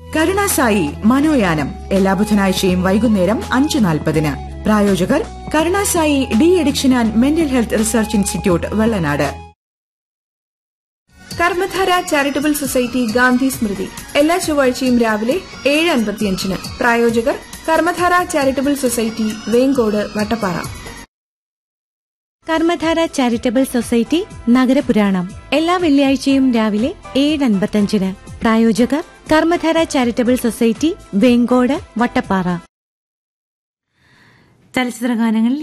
കരുണാസായി മനോയാനം എല്ലാ ബുധനാഴ്ചയും വൈകുന്നേരം അഞ്ച് നാൽപ്പതിന് പ്രായോജകർ Karunasai D addiction and mental health research institute Vellanad Karmadhara charitable society Gandhi Smriti എല്ലാ ചൊവ്വാഴ്ചയും രാവിലെ ഏഴ് അൻപത്തിയഞ്ചിന് പ്രായോജകർ Karmadhara charitable society Venkode Vattappara Karmadhara charitable society Nagarapuranam എല്ലാ വെള്ളിയാഴ്ചയും രാവിലെ ഏഴ് അൻപത്തഞ്ചിന് പ്രായോജകർ കർമ്മധാര ചാരിറ്റബിൾ സൊസൈറ്റി വേങ്കോട് വട്ടപ്പാറ ചലച്ചിത്രഗാനങ്ങളിൽ